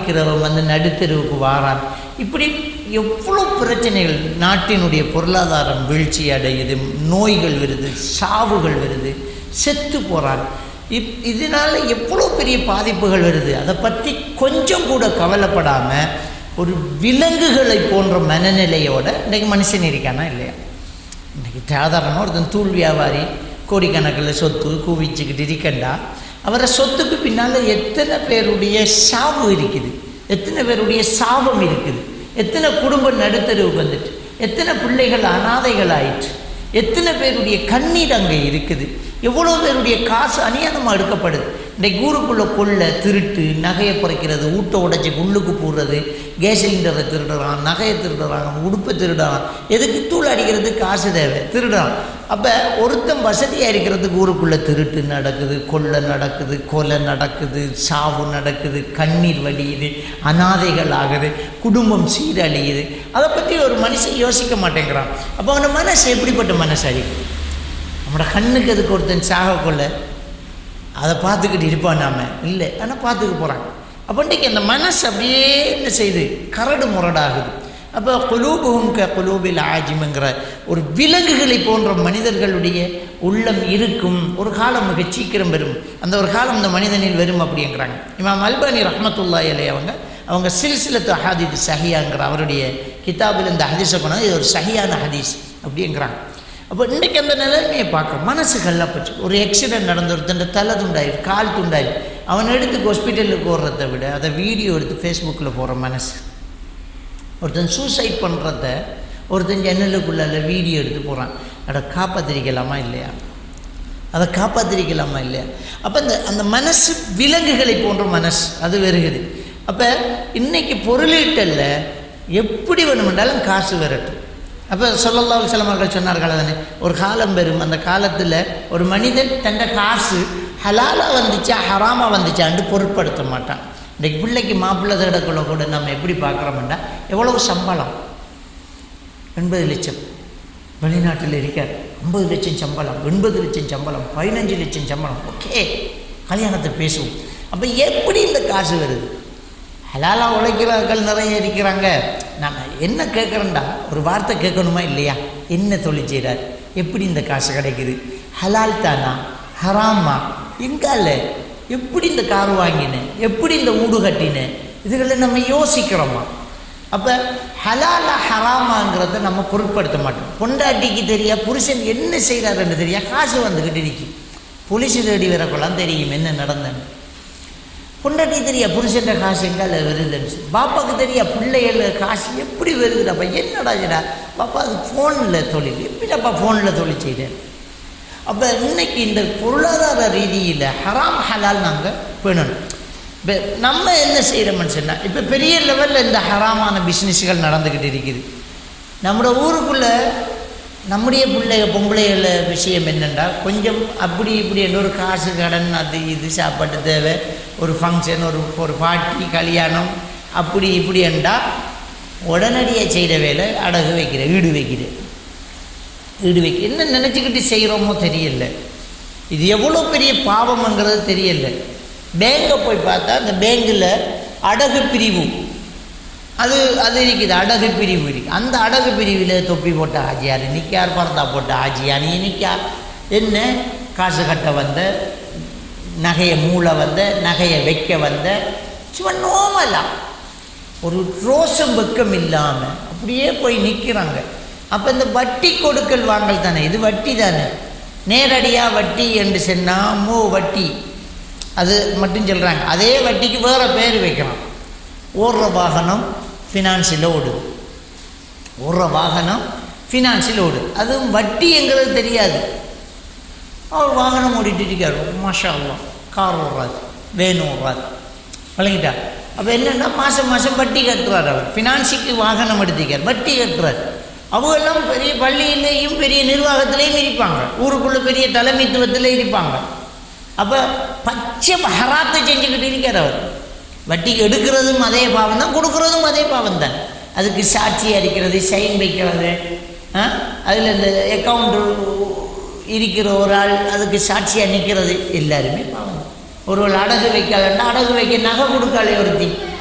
விற்கிறவன் வந்து நடுத்தெருவுக்கு வாரான் இப்படி எவ்வளோ பிரச்சனைகள் நாட்டினுடைய பொருளாதாரம் வீழ்ச்சி அடையுது நோய்கள் வருது சாவுகள் வருது செத்து போகிறான் இப் இதனால் எவ்வளோ பெரிய பாதிப்புகள் வருது அதை பற்றி கொஞ்சம் கூட கவலைப்படாமல் ஒரு விலங்குகளை போன்ற மனநிலையோட இன்றைக்கு மனுஷன் இருக்கானா இல்லையா இன்றைக்கி சாதாரணமாக ஒருத்தன் தூள் வியாபாரி கோடிக்கணக்கில் சொத்து குவிச்சுக்கிட்டு இருக்கண்டா அவரை சொத்துக்கு பின்னால் எத்தனை பேருடைய சாவு இருக்குது எத்தனை பேருடைய சாபம் இருக்குது எத்தனை குடும்பம் நடுத்தருவுக்கு வந்துட்டு எத்தனை பிள்ளைகள் அனாதைகள் ஆயிற்று எத்தனை பேருடைய கண்ணீர் அங்கே இருக்குது எவ்வளோ பேருடைய காசு அநியாயமாக எடுக்கப்படுது இன்றைக்கு ஊருக்குள்ளே கொள்ள திருட்டு நகையை குறைக்கிறது ஊட்ட உடைச்சி உள்ளுக்கு போடுறது கேஸ் சிலிண்டரை திருடுறான் நகையை திருடுறான் உடுப்பை திருடுறான் எதுக்கு தூள் அடிக்கிறது காசு தேவை திருடுறான் அப்போ ஒருத்தன் வசதியாக இருக்கிறதுக்கு ஊருக்குள்ளே திருட்டு நடக்குது கொள்ளை நடக்குது கொலை நடக்குது சாவு நடக்குது கண்ணீர் வடியுது அனாதைகள் ஆகுது குடும்பம் சீரழியுது அதை பற்றி ஒரு மனுஷன் யோசிக்க மாட்டேங்கிறான் அப்போ அவன மனசு எப்படிப்பட்ட மனசு அழிக்கும் நம்மளோட கண்ணுக்கு அதுக்கு ஒருத்தன் சாக கொள்ள அதை பார்த்துக்கிட்டு இருப்பான் நாம இல்லை ஆனால் பார்த்துக்க போகிறான் அப்போ இன்றைக்கி அந்த மனசு அப்படியே என்ன செய்யுது கரடு முரடாகுது அப்போ குலூபுகும் க குலூபில் ஆஜிமுங்கிற ஒரு விலங்குகளை போன்ற மனிதர்களுடைய உள்ளம் இருக்கும் ஒரு காலம் மிக சீக்கிரம் வரும் அந்த ஒரு காலம் இந்த மனிதனில் வரும் அப்படிங்கிறாங்க இமாம் அல்பானி ரஹமத்துல்லா அலை அவங்க அவங்க சில்சிலத்து ஹாதித் சஹியாங்கிற அவருடைய கிதாபில் இந்த ஹதீஸை கொண்டாந்து இது ஒரு சஹியான ஹதீஸ் அப்படிங்கிறாங்க அப்போ இன்றைக்கி அந்த நிலைமையை பார்க்குறோம் மனசு கல்லப்பச்சு ஒரு ஆக்சிடென்ட் நடந்த ஒருத்தன் தலை துண்டாயிரு கால் துண்டாயிரு அவன் எடுத்து ஹாஸ்பிட்டலுக்கு ஓடுறதை விட அதை வீடியோ எடுத்து ஃபேஸ்புக்கில் போகிற மனசு ஒருத்தன் சூசைட் பண்ணுறத ஒருத்தன் ஜன்னலுக்குள்ளால வீடியோ எடுத்து போகிறான் அதை காப்பாற்றிருக்கலாமா இல்லையா அதை காப்பாற்றிருக்கலாமா இல்லையா அப்போ இந்த அந்த மனசு விலங்குகளை போன்ற மனசு அது வருகுது அப்போ இன்னைக்கு பொருளீட்டலில் எப்படி வேணுமென்றாலும் காசு வரட்டும் அப்போ சொல்லல்லா சிலமர்கள் சொன்னார்கள் தானே ஒரு காலம் வரும் அந்த காலத்தில் ஒரு மனிதன் தன்ட காசு ஹலாலாக வந்துச்சா ஹராமாக வந்துச்சான்ட்டு பொருட்படுத்த மாட்டான் இன்றைக்கு பிள்ளைக்கு மாப்பிள்ளை தேடக்குள்ள கூட நம்ம எப்படி பார்க்குறோம்னா எவ்வளவு சம்பளம் எண்பது லட்சம் வெளிநாட்டில் இருக்கார் ஐம்பது லட்சம் சம்பளம் எண்பது லட்சம் சம்பளம் பதினஞ்சு லட்சம் சம்பளம் ஓகே கல்யாணத்தை பேசுவோம் அப்போ எப்படி இந்த காசு வருது ஹலாலாக உழைக்கிறார்கள் நிறைய இருக்கிறாங்க நம்ம என்ன கேட்குறோண்டா ஒரு வார்த்தை கேட்கணுமா இல்லையா என்ன தொழில் செய்கிறார் எப்படி இந்த காசு கிடைக்குது ஹலால் தானா ஹராமா எங்கால எப்படி இந்த கார் வாங்கினேன் எப்படி இந்த வீடு கட்டினேன் இதுகளை நம்ம யோசிக்கிறோமா அப்போ ஹலாலா ஹராமாங்கிறத நம்ம பொருட்படுத்த மாட்டோம் பொண்டாட்டிக்கு தெரியா புருஷன் என்ன செய்கிறாருன்னு தெரியா காசு வந்துக்கிட்டு இருக்கு போலீஸ் தேடி வரக்கொள்ளாம் தெரியும் என்ன நடந்தேன்னு பொண்டாட்டி தெரியா புருஷன்ற காசு எங்கால வருதுன்னு சொல்லி பாப்பாவுக்கு தெரியா பிள்ளைகள் காசு எப்படி வருதுடாப்பா என்னடா இதுடா பாப்பா அது ஃபோனில் தொழில் எப்படிடாப்பா ஃபோனில் தொழில் செய்கிறேன் அப்போ இன்னைக்கு இந்த பொருளாதார ரீதியில் ஹராம் ஹலால் நாங்கள் பேணணும் இப்போ நம்ம என்ன செய்கிறோம்னு சொன்னால் இப்போ பெரிய லெவலில் இந்த ஹராமான பிஸ்னஸ்கள் நடந்துக்கிட்டு இருக்குது நம்மளோட ஊருக்குள்ளே நம்முடைய பிள்ளைக பொம்பளைகள விஷயம் என்னென்னா கொஞ்சம் அப்படி இப்படி என்ற ஒரு காசு கடன் அது இது சாப்பாட்டு தேவை ஒரு ஃபங்க்ஷன் ஒரு ஒரு பார்ட்டி கல்யாணம் அப்படி இப்படி என்றால் உடனடியாக செய்கிற வேலை அடகு வைக்கிற ஈடு வைக்கிற ஈடு வைக்க என்ன நினச்சிக்கிட்டு செய்கிறோமோ தெரியல இது எவ்வளோ பெரிய பாவம்ங்கிறது தெரியல பேங்கை போய் பார்த்தா அந்த பேங்கில் அடகு பிரிவு அது அது இருக்குது அடகு பிரிவு இருக்குது அந்த அடகு பிரிவில் தொப்பி போட்ட ஆஜியார் நிற்கார் பரந்தா போட்ட ஆஜியார் நிற்கார் என்ன காசு கட்ட வந்த நகையை மூளை வந்த நகையை வைக்க வந்த சும்மா நோமலாம் ஒரு ரோசம் வெக்கம் இல்லாமல் அப்படியே போய் நிற்கிறாங்க அப்போ இந்த வட்டி கொடுக்கல் வாங்கல் தானே இது வட்டி தானே நேரடியாக வட்டி என்று சொன்னால் மூ வட்டி அது மட்டும் சொல்கிறாங்க அதே வட்டிக்கு வேறு பேர் வைக்கிறான் ஓடுற வாகனம் ஃபினான்ஸில் ஓடுது ஓடுற வாகனம் ஃபினான்ஸில் ஓடுது அதுவும் வட்டிங்கிறது தெரியாது அவர் வாகனம் ஓடிட்டு இருக்கார் மாஷா அல்லா கார் ஓடுறாரு வேன் ஓடுறாரு வழங்கிட்டா அப்போ என்னென்னா மாதம் மாதம் வட்டி கட்டுறார் அவர் ஃபினான்ஸுக்கு வாகனம் எடுத்துக்கார் வட்டி கட்டுறார் அவங்கெல்லாம் பெரிய பள்ளியிலேயும் பெரிய நிர்வாகத்திலையும் இருப்பாங்க ஊருக்குள்ளே பெரிய தலைமைத்துவத்தில் இருப்பாங்க அப்போ பச்சை ஹராத்தை செஞ்சுக்கிட்டு இருக்கார் அவர் வட்டிக்கு எடுக்கிறதும் அதே பாவம் தான் கொடுக்குறதும் அதே பாவம் தான் அதுக்கு சாட்சி அடிக்கிறது சைன் வைக்கிறது அதில் இந்த அக்கௌண்ட்டு இருக்கிற ஒரு ஆள் அதுக்கு சாட்சியாக நிற்கிறது எல்லாருமே பாவம் ஒருவள் அடகு வைக்கலன்னா அடகு வைக்க நகை கொடுக்காளே ஒருத்தி